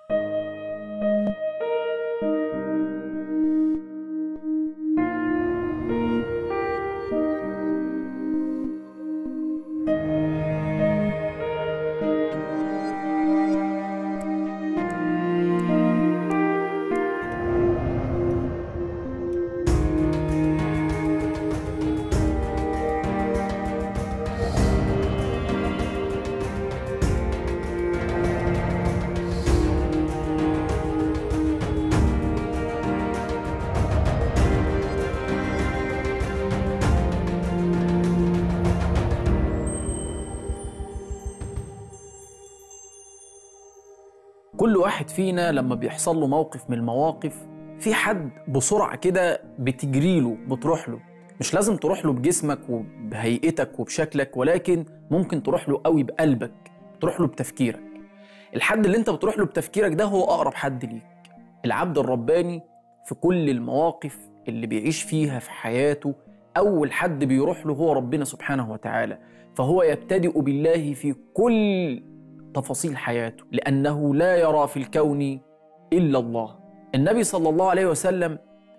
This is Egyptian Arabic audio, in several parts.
كل واحد فينا لما بيحصل له موقف من المواقف في حد بسرعة كده بتجري له بتروح له مش لازم تروح له بجسمك وبهيئتك وبشكلك ولكن ممكن تروح له قوي بقلبك تروح له بتفكيرك الحد اللي انت بتروح له بتفكيرك ده هو أقرب حد ليك العبد الرباني في كل المواقف اللي بيعيش فيها في حياته أول حد بيروح له هو ربنا سبحانه وتعالى فهو يبتدئ بالله في كل تفاصيل حياته لأنه لا يرى في الكون إلا الله النبي صلى الله عليه وسلم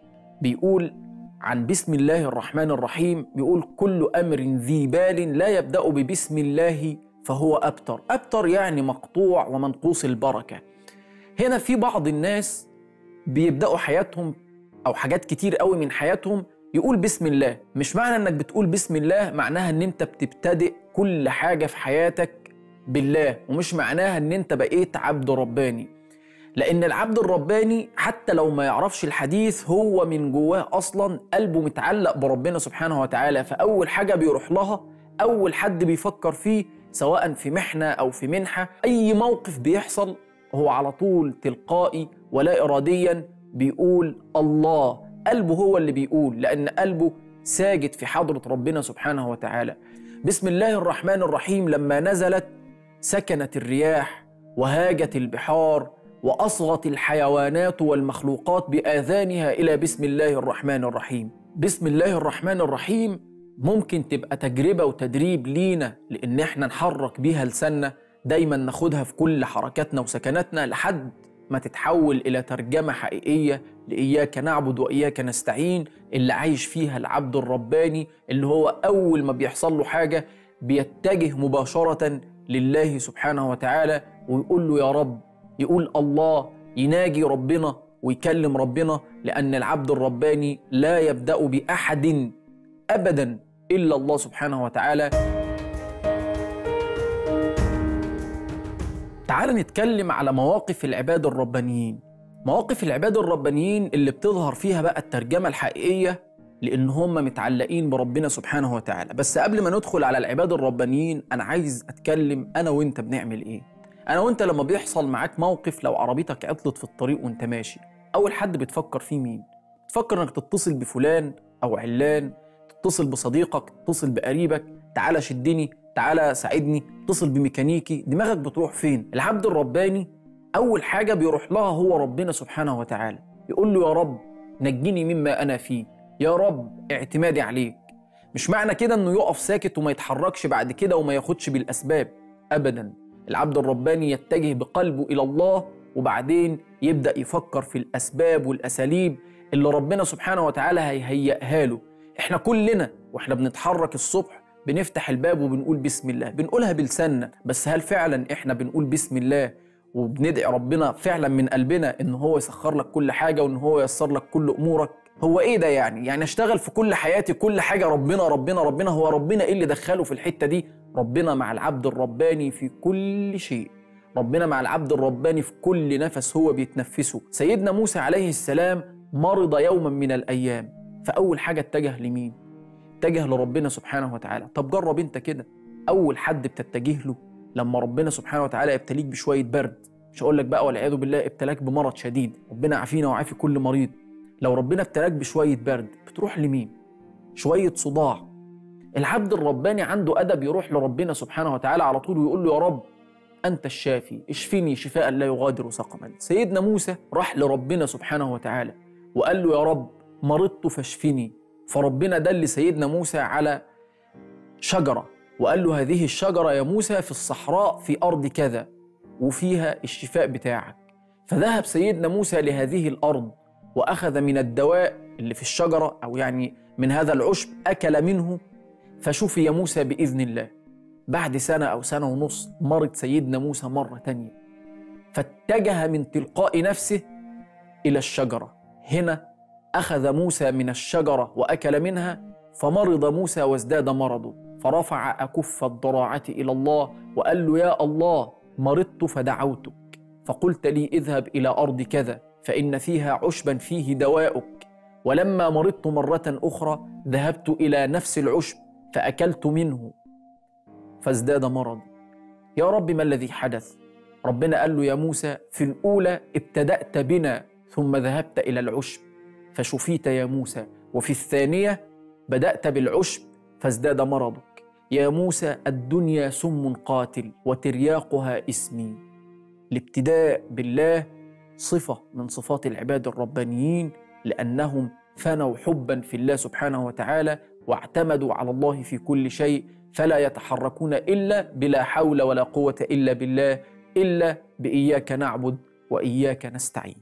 بيقول عن بسم الله الرحمن الرحيم بيقول كل أمر ذي بال لا يبدأ ببسم الله فهو أبتر أبتر يعني مقطوع ومنقوص البركة هنا في بعض الناس بيبدأوا حياتهم أو حاجات كتير قوي من حياتهم يقول بسم الله مش معنى انك بتقول بسم الله معناها ان انت بتبتدئ كل حاجة في حياتك بالله ومش معناها ان انت بقيت عبد رباني لان العبد الرباني حتى لو ما يعرفش الحديث هو من جواه اصلا قلبه متعلق بربنا سبحانه وتعالى فاول حاجة بيروح لها اول حد بيفكر فيه سواء في محنة او في منحة اي موقف بيحصل هو على طول تلقائي ولا اراديا بيقول الله قلبه هو اللي بيقول لأن قلبه ساجد في حضرة ربنا سبحانه وتعالى بسم الله الرحمن الرحيم لما نزلت سكنت الرياح وهاجت البحار وأصغت الحيوانات والمخلوقات بآذانها إلى بسم الله الرحمن الرحيم بسم الله الرحمن الرحيم ممكن تبقى تجربة وتدريب لينا لأن احنا نحرك بيها لساننا دايما ناخدها في كل حركاتنا وسكناتنا لحد ما تتحول إلى ترجمة حقيقية لإياك نعبد وإياك نستعين اللي عايش فيها العبد الرباني اللي هو أول ما بيحصل له حاجة بيتجه مباشرة لله سبحانه وتعالى ويقول له يا رب يقول الله يناجي ربنا ويكلم ربنا لأن العبد الرباني لا يبدأ بأحد أبدا إلا الله سبحانه وتعالى تعال نتكلم على مواقف العباد الربانيين مواقف العباد الربانيين اللي بتظهر فيها بقى الترجمة الحقيقية لأن هم متعلقين بربنا سبحانه وتعالى بس قبل ما ندخل على العباد الربانيين أنا عايز أتكلم أنا وإنت بنعمل إيه أنا وإنت لما بيحصل معاك موقف لو عربيتك عطلت في الطريق وإنت ماشي أول حد بتفكر فيه مين تفكر إنك تتصل بفلان أو علان تتصل بصديقك تتصل بقريبك تعالى شدني تعالى ساعدني اتصل بميكانيكي دماغك بتروح فين العبد الرباني اول حاجه بيروح لها هو ربنا سبحانه وتعالى يقول له يا رب نجني مما انا فيه يا رب اعتمادي عليك مش معنى كده انه يقف ساكت وما يتحركش بعد كده وما ياخدش بالاسباب ابدا العبد الرباني يتجه بقلبه الى الله وبعدين يبدا يفكر في الاسباب والاساليب اللي ربنا سبحانه وتعالى هيهيئها له احنا كلنا واحنا بنتحرك الصبح بنفتح الباب وبنقول بسم الله بنقولها بلساننا بس هل فعلا احنا بنقول بسم الله وبندعي ربنا فعلا من قلبنا ان هو يسخر لك كل حاجه وان هو ييسر لك كل امورك هو ايه ده يعني يعني اشتغل في كل حياتي كل حاجه ربنا ربنا ربنا هو ربنا ايه اللي دخله في الحته دي ربنا مع العبد الرباني في كل شيء ربنا مع العبد الرباني في كل نفس هو بيتنفسه سيدنا موسى عليه السلام مرض يوما من الايام فاول حاجه اتجه لمين اتجه لربنا سبحانه وتعالى طب جرب انت كده اول حد بتتجه له لما ربنا سبحانه وتعالى يبتليك بشويه برد مش هقول لك بقى والعياذ بالله ابتلاك بمرض شديد ربنا عافينا وعافي كل مريض لو ربنا ابتلاك بشويه برد بتروح لمين شويه صداع العبد الرباني عنده ادب يروح لربنا سبحانه وتعالى على طول ويقول له يا رب انت الشافي اشفني شفاء لا يغادر سقما سيدنا موسى راح لربنا سبحانه وتعالى وقال له يا رب مرضت فاشفني فربنا دل سيدنا موسى على شجرة وقال له هذه الشجرة يا موسى في الصحراء في أرض كذا وفيها الشفاء بتاعك فذهب سيدنا موسى لهذه الأرض وأخذ من الدواء اللي في الشجرة أو يعني من هذا العشب أكل منه فشفي موسى بإذن الله بعد سنة أو سنة ونص مرض سيدنا موسى مرة تانية فاتجه من تلقاء نفسه إلى الشجرة هنا أخذ موسى من الشجرة وأكل منها فمرض موسى وازداد مرضه فرفع أكف الضراعة إلى الله وقال له يا الله مرضت فدعوتك فقلت لي اذهب إلى أرض كذا فإن فيها عشبا فيه دواؤك ولما مرضت مرة أخرى ذهبت إلى نفس العشب فأكلت منه فازداد مرضي يا رب ما الذي حدث ربنا قال له يا موسى في الأولى ابتدأت بنا ثم ذهبت إلى العشب فشفيت يا موسى وفي الثانية بدأت بالعشب فازداد مرضك يا موسى الدنيا سم قاتل وترياقها اسمي الابتداء بالله صفة من صفات العباد الربانيين لأنهم فنوا حبا في الله سبحانه وتعالى واعتمدوا على الله في كل شيء فلا يتحركون إلا بلا حول ولا قوة إلا بالله إلا بإياك نعبد وإياك نستعين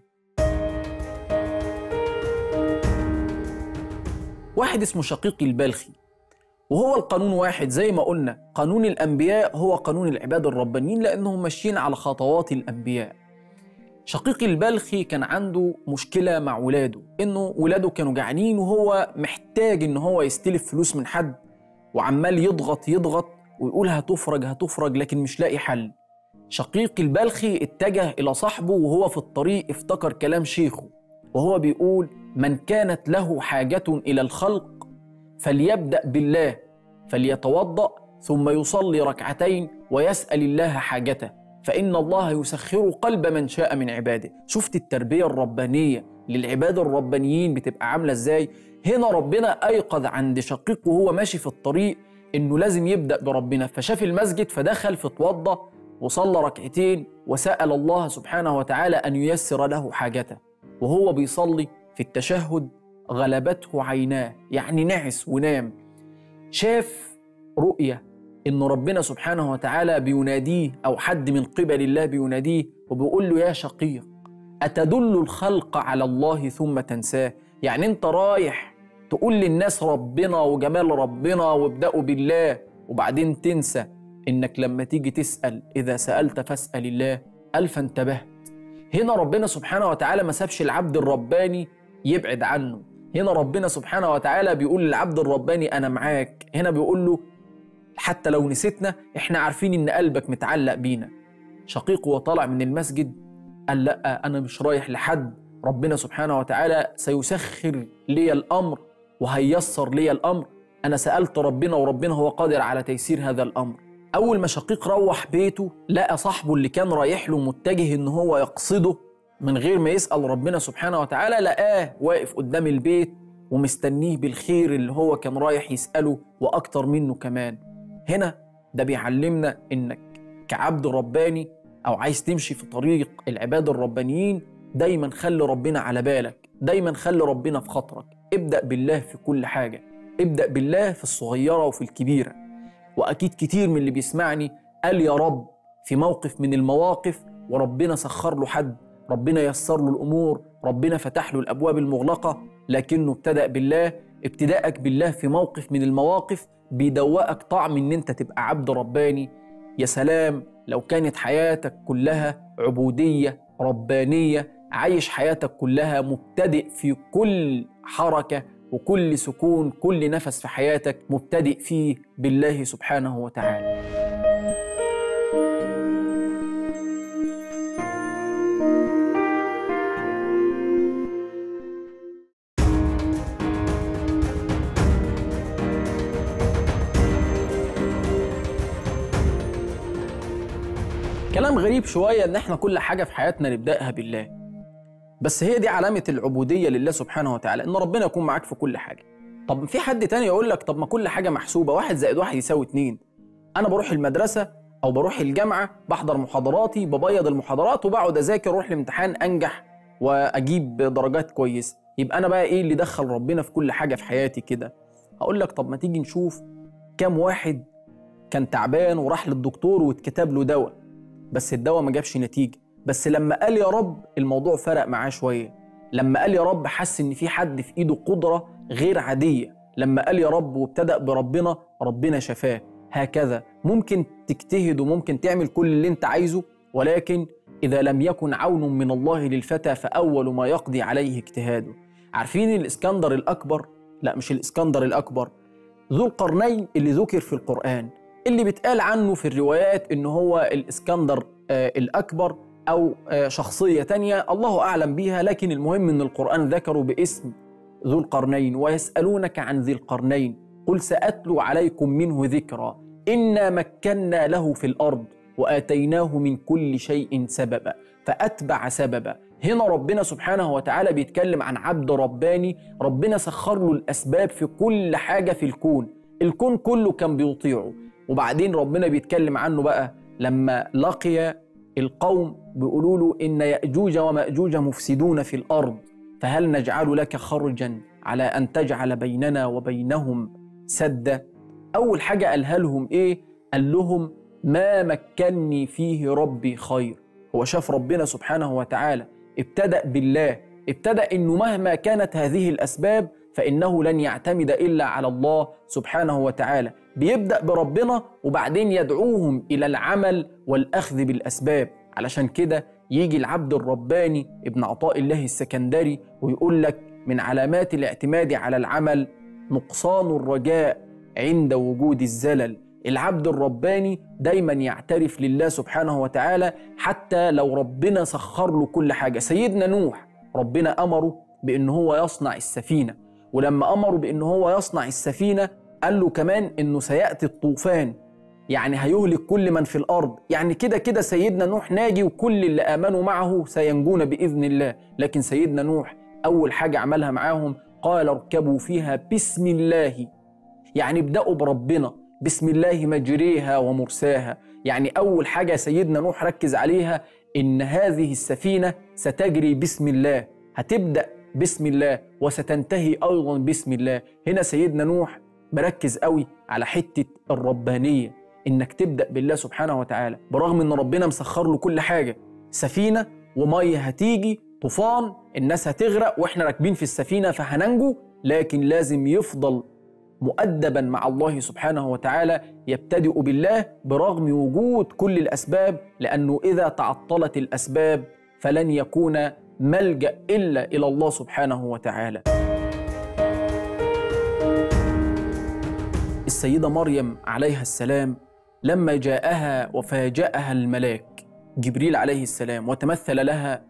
واحد اسمه شقيق البلخي وهو القانون واحد زي ما قلنا قانون الأنبياء هو قانون العباد الربانيين لأنهم ماشيين على خطوات الأنبياء شقيق البلخي كان عنده مشكلة مع ولاده إنه ولاده كانوا جعانين وهو محتاج إن هو يستلف فلوس من حد وعمال يضغط يضغط ويقول هتفرج هتفرج لكن مش لاقي حل شقيق البلخي اتجه إلى صاحبه وهو في الطريق افتكر كلام شيخه وهو بيقول من كانت له حاجة إلى الخلق فليبدأ بالله فليتوضأ ثم يصلي ركعتين ويسأل الله حاجته فإن الله يسخر قلب من شاء من عباده شفت التربية الربانية للعباد الربانيين بتبقى عاملة ازاي هنا ربنا أيقظ عند شقيق وهو ماشي في الطريق إنه لازم يبدأ بربنا فشاف المسجد فدخل فتوضأ وصلى ركعتين وسأل الله سبحانه وتعالى أن ييسر له حاجته وهو بيصلي في التشهد غلبته عيناه يعني نعس ونام شاف رؤية إن ربنا سبحانه وتعالى بيناديه أو حد من قبل الله بيناديه وبيقول له يا شقيق أتدل الخلق على الله ثم تنساه يعني أنت رايح تقول للناس ربنا وجمال ربنا وابدأوا بالله وبعدين تنسى إنك لما تيجي تسأل إذا سألت فاسأل الله ألف انتبهت هنا ربنا سبحانه وتعالى ما سابش العبد الرباني يبعد عنه هنا ربنا سبحانه وتعالى بيقول للعبد الرباني أنا معاك هنا بيقول له حتى لو نسيتنا احنا عارفين ان قلبك متعلق بينا شقيق وطلع من المسجد قال لا انا مش رايح لحد ربنا سبحانه وتعالى سيسخر لي الامر وهيسر لي الامر انا سالت ربنا وربنا هو قادر على تيسير هذا الامر اول ما شقيق روح بيته لقى صاحبه اللي كان رايح له متجه ان هو يقصده من غير ما يسال ربنا سبحانه وتعالى لقاه واقف قدام البيت ومستنيه بالخير اللي هو كان رايح يساله واكتر منه كمان هنا ده بيعلمنا انك كعبد رباني او عايز تمشي في طريق العباد الربانيين دايما خلي ربنا على بالك دايما خلي ربنا في خاطرك ابدا بالله في كل حاجه ابدا بالله في الصغيره وفي الكبيره واكيد كتير من اللي بيسمعني قال يا رب في موقف من المواقف وربنا سخر له حد ربنا يسر له الامور ربنا فتح له الابواب المغلقه لكنه ابتدا بالله ابتدائك بالله في موقف من المواقف بيدوقك طعم ان انت تبقى عبد رباني يا سلام لو كانت حياتك كلها عبوديه ربانيه عايش حياتك كلها مبتدئ في كل حركه وكل سكون كل نفس في حياتك مبتدئ فيه بالله سبحانه وتعالى كلام غريب شوية إن إحنا كل حاجة في حياتنا نبدأها بالله بس هي دي علامة العبودية لله سبحانه وتعالى إن ربنا يكون معاك في كل حاجة طب في حد تاني يقول لك طب ما كل حاجة محسوبة واحد زائد واحد يساوي اتنين أنا بروح المدرسة أو بروح الجامعة بحضر محاضراتي ببيض المحاضرات وبقعد أذاكر أروح الامتحان أنجح وأجيب درجات كويسة يبقى أنا بقى إيه اللي دخل ربنا في كل حاجة في حياتي كده هقول لك طب ما تيجي نشوف كام واحد كان تعبان وراح للدكتور واتكتب له دواء بس الدواء ما جابش نتيجة بس لما قال يا رب الموضوع فرق معاه شويه لما قال يا رب حس ان في حد في ايده قدره غير عاديه لما قال يا رب وابتدأ بربنا ربنا شفاه هكذا ممكن تجتهد وممكن تعمل كل اللي انت عايزه ولكن إذا لم يكن عون من الله للفتى فأول ما يقضي عليه اجتهاده عارفين الإسكندر الأكبر؟ لا مش الإسكندر الأكبر ذو القرنين اللي ذكر في القرآن اللي بيتقال عنه في الروايات إن هو الإسكندر آه الأكبر أو آه شخصية تانية الله أعلم بيها لكن المهم إن القرآن ذكره باسم ذو القرنين ويسألونك عن ذي القرنين قل سأتلو عليكم منه ذكرى إنا مكنا له في الأرض وآتيناه من كل شيء سببا فأتبع سببا هنا ربنا سبحانه وتعالى بيتكلم عن عبد رباني ربنا سخر له الأسباب في كل حاجة في الكون الكون كله كان بيطيعه وبعدين ربنا بيتكلم عنه بقى لما لقي القوم بيقولوا له إن يأجوج ومأجوج مفسدون في الأرض فهل نجعل لك خرجا على أن تجعل بيننا وبينهم سدا أول حاجة قالها لهم إيه قال لهم ما مكني فيه ربي خير هو شاف ربنا سبحانه وتعالى ابتدأ بالله ابتدأ إنه مهما كانت هذه الأسباب فإنه لن يعتمد إلا على الله سبحانه وتعالى بيبدأ بربنا وبعدين يدعوهم إلى العمل والأخذ بالأسباب علشان كده يجي العبد الرباني ابن عطاء الله السكندري ويقول لك من علامات الاعتماد على العمل نقصان الرجاء عند وجود الزلل العبد الرباني دايما يعترف لله سبحانه وتعالى حتى لو ربنا سخر له كل حاجة سيدنا نوح ربنا أمره بأن هو يصنع السفينة ولما أمره بأن هو يصنع السفينة قال له كمان أنه سيأتي الطوفان يعني هيهلك كل من في الأرض يعني كده كده سيدنا نوح ناجي وكل اللي آمنوا معه سينجون بإذن الله لكن سيدنا نوح أول حاجة عملها معاهم قال اركبوا فيها بسم الله يعني ابدأوا بربنا بسم الله مجريها ومرساها يعني أول حاجة سيدنا نوح ركز عليها إن هذه السفينة ستجري بسم الله هتبدأ بسم الله وستنتهي أيضا بسم الله هنا سيدنا نوح مركز قوي على حتة الربانية إنك تبدأ بالله سبحانه وتعالى برغم إن ربنا مسخر له كل حاجة سفينة ومية هتيجي طوفان الناس هتغرق واحنا راكبين في السفينة فهننجو لكن لازم يفضل مؤدبا مع الله سبحانه وتعالى يبتدئ بالله برغم وجود كل الاسباب لانه اذا تعطلت الاسباب فلن يكون ملجا الا الى الله سبحانه وتعالى السيده مريم عليها السلام لما جاءها وفاجاها الملاك جبريل عليه السلام وتمثل لها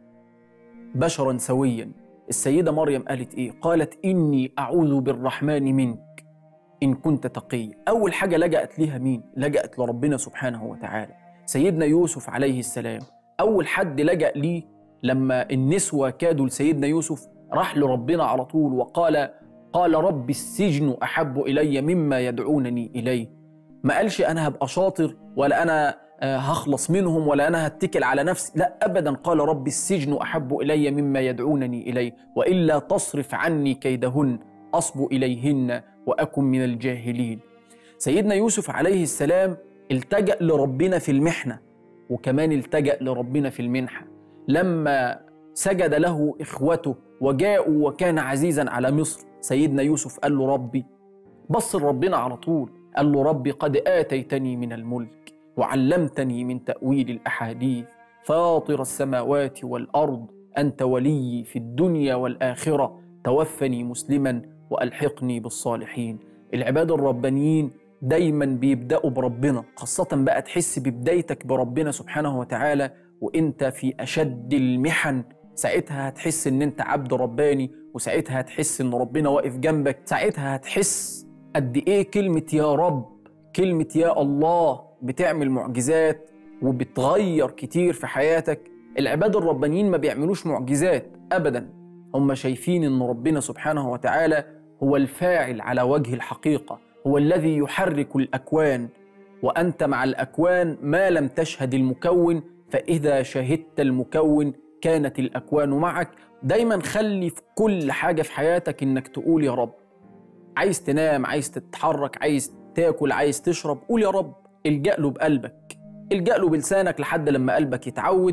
بشرا سويا السيده مريم قالت ايه قالت اني اعوذ بالرحمن منك إن كنت تقي أول حاجة لجأت ليها مين؟ لجأت لربنا سبحانه وتعالى سيدنا يوسف عليه السلام أول حد لجأ ليه لما النسوة كادوا لسيدنا يوسف راح لربنا على طول وقال قال رب السجن أحب إلي مما يدعونني إليه ما قالش أنا هبقى شاطر ولا أنا هخلص منهم ولا أنا هتكل على نفسي لا أبدا قال رب السجن أحب إلي مما يدعونني إليه وإلا تصرف عني كيدهن أصب إليهن وأكن من الجاهلين سيدنا يوسف عليه السلام التجأ لربنا في المحنة وكمان التجأ لربنا في المنحة لما سجد له إخوته وجاءوا وكان عزيزا على مصر سيدنا يوسف قال له ربي بص لربنا على طول قال له ربي قد آتيتني من الملك وعلمتني من تأويل الأحاديث فاطر السماوات والأرض أنت ولي في الدنيا والآخرة توفني مسلما والحقني بالصالحين العباد الربانيين دايما بيبداوا بربنا خاصه بقى تحس ببدايتك بربنا سبحانه وتعالى وانت في اشد المحن ساعتها هتحس ان انت عبد رباني وساعتها هتحس ان ربنا واقف جنبك ساعتها هتحس قد ايه كلمه يا رب كلمه يا الله بتعمل معجزات وبتغير كتير في حياتك العباد الربانيين ما بيعملوش معجزات ابدا هم شايفين ان ربنا سبحانه وتعالى هو الفاعل على وجه الحقيقه هو الذي يحرك الاكوان وانت مع الاكوان ما لم تشهد المكون فاذا شهدت المكون كانت الاكوان معك دايما خلي في كل حاجه في حياتك انك تقول يا رب عايز تنام عايز تتحرك عايز تاكل عايز تشرب قول يا رب الجا له بقلبك الجا له بلسانك لحد لما قلبك يتعود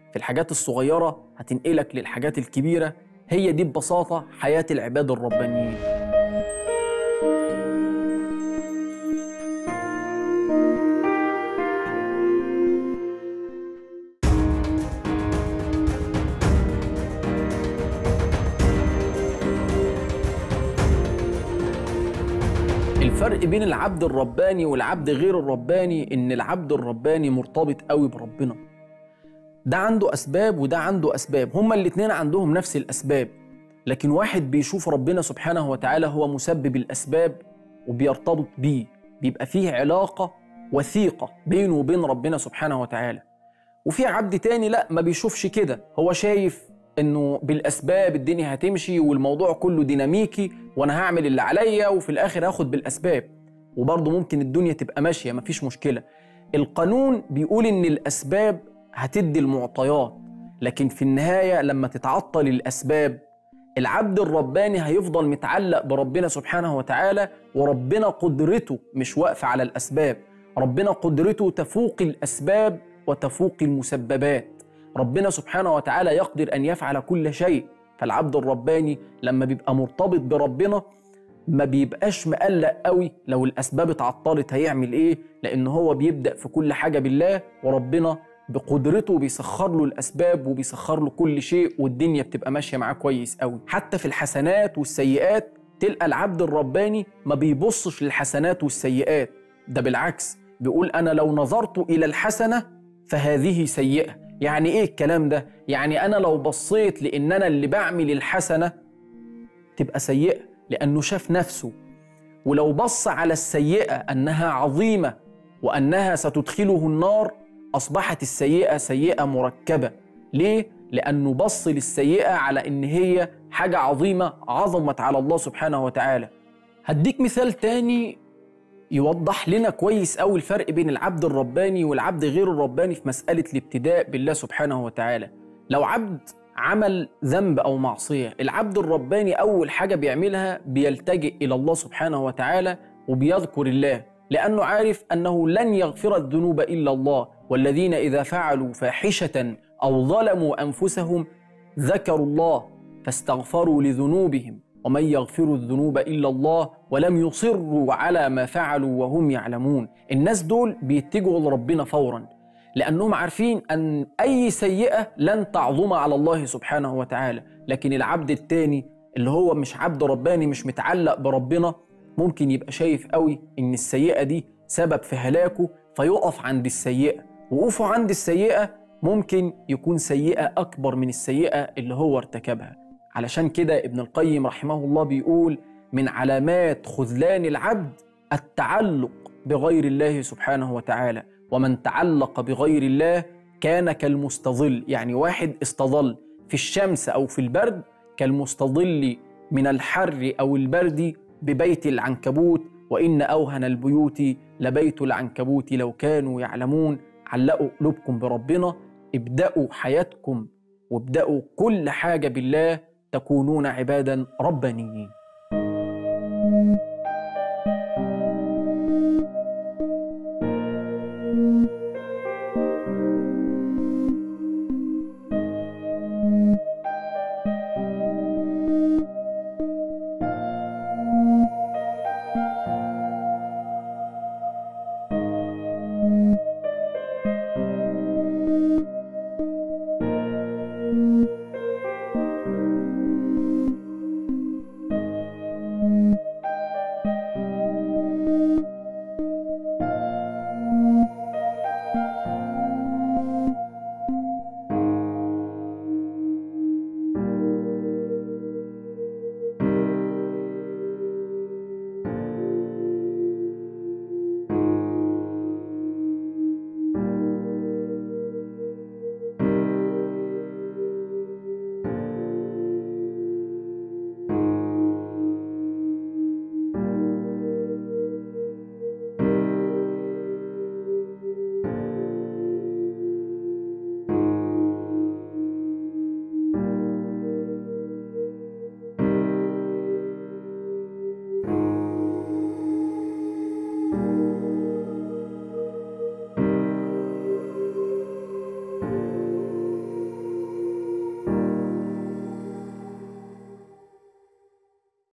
في الحاجات الصغيرة هتنقلك للحاجات الكبيرة هي دي ببساطة حياة العباد الربانيين الفرق بين العبد الرباني والعبد غير الرباني ان العبد الرباني مرتبط قوي بربنا ده عنده اسباب وده عنده اسباب هما الاتنين عندهم نفس الاسباب لكن واحد بيشوف ربنا سبحانه وتعالى هو مسبب الاسباب وبيرتبط بيه بيبقى فيه علاقة وثيقة بينه وبين ربنا سبحانه وتعالى وفي عبد تاني لا ما بيشوفش كده هو شايف انه بالاسباب الدنيا هتمشي والموضوع كله ديناميكي وانا هعمل اللي عليا وفي الاخر هاخد بالاسباب وبرضه ممكن الدنيا تبقى ماشيه مفيش مشكله القانون بيقول ان الاسباب هتدي المعطيات لكن في النهايه لما تتعطل الاسباب العبد الرباني هيفضل متعلق بربنا سبحانه وتعالى وربنا قدرته مش واقفه على الاسباب ربنا قدرته تفوق الاسباب وتفوق المسببات ربنا سبحانه وتعالى يقدر ان يفعل كل شيء فالعبد الرباني لما بيبقى مرتبط بربنا ما بيبقاش مقلق قوي لو الاسباب اتعطلت هيعمل ايه لان هو بيبدا في كل حاجه بالله وربنا بقدرته بيسخر له الاسباب وبيسخر له كل شيء والدنيا بتبقى ماشيه معاه كويس قوي حتى في الحسنات والسيئات تلقى العبد الرباني ما بيبصش للحسنات والسيئات ده بالعكس بيقول انا لو نظرت الى الحسنه فهذه سيئه يعني ايه الكلام ده يعني انا لو بصيت لان انا اللي بعمل الحسنه تبقى سيئه لانه شاف نفسه ولو بص على السيئه انها عظيمه وانها ستدخله النار اصبحت السيئه سيئه مركبه ليه لانه بص للسيئه على ان هي حاجه عظيمه عظمت على الله سبحانه وتعالى هديك مثال تاني يوضح لنا كويس قوي الفرق بين العبد الرباني والعبد غير الرباني في مسألة الابتداء بالله سبحانه وتعالى لو عبد عمل ذنب أو معصية العبد الرباني أول حاجة بيعملها بيلتجئ إلى الله سبحانه وتعالى وبيذكر الله لأنه عارف أنه لن يغفر الذنوب إلا الله والذين إذا فعلوا فاحشة أو ظلموا أنفسهم ذكروا الله فاستغفروا لذنوبهم ومن يغفر الذنوب الا الله ولم يصروا على ما فعلوا وهم يعلمون الناس دول بيتجهوا لربنا فورا لانهم عارفين ان اي سيئه لن تعظم على الله سبحانه وتعالى لكن العبد التاني اللي هو مش عبد رباني مش متعلق بربنا ممكن يبقى شايف قوي ان السيئه دي سبب في هلاكه فيقف عند السيئه وقوفه عند السيئه ممكن يكون سيئه اكبر من السيئه اللي هو ارتكبها علشان كده ابن القيم رحمه الله بيقول من علامات خذلان العبد التعلق بغير الله سبحانه وتعالى ومن تعلق بغير الله كان كالمستظل يعني واحد استظل في الشمس او في البرد كالمستظل من الحر او البرد ببيت العنكبوت وان اوهن البيوت لبيت العنكبوت لو كانوا يعلمون علقوا قلوبكم بربنا ابداوا حياتكم وابداوا كل حاجه بالله تكونون عبادا ربانيين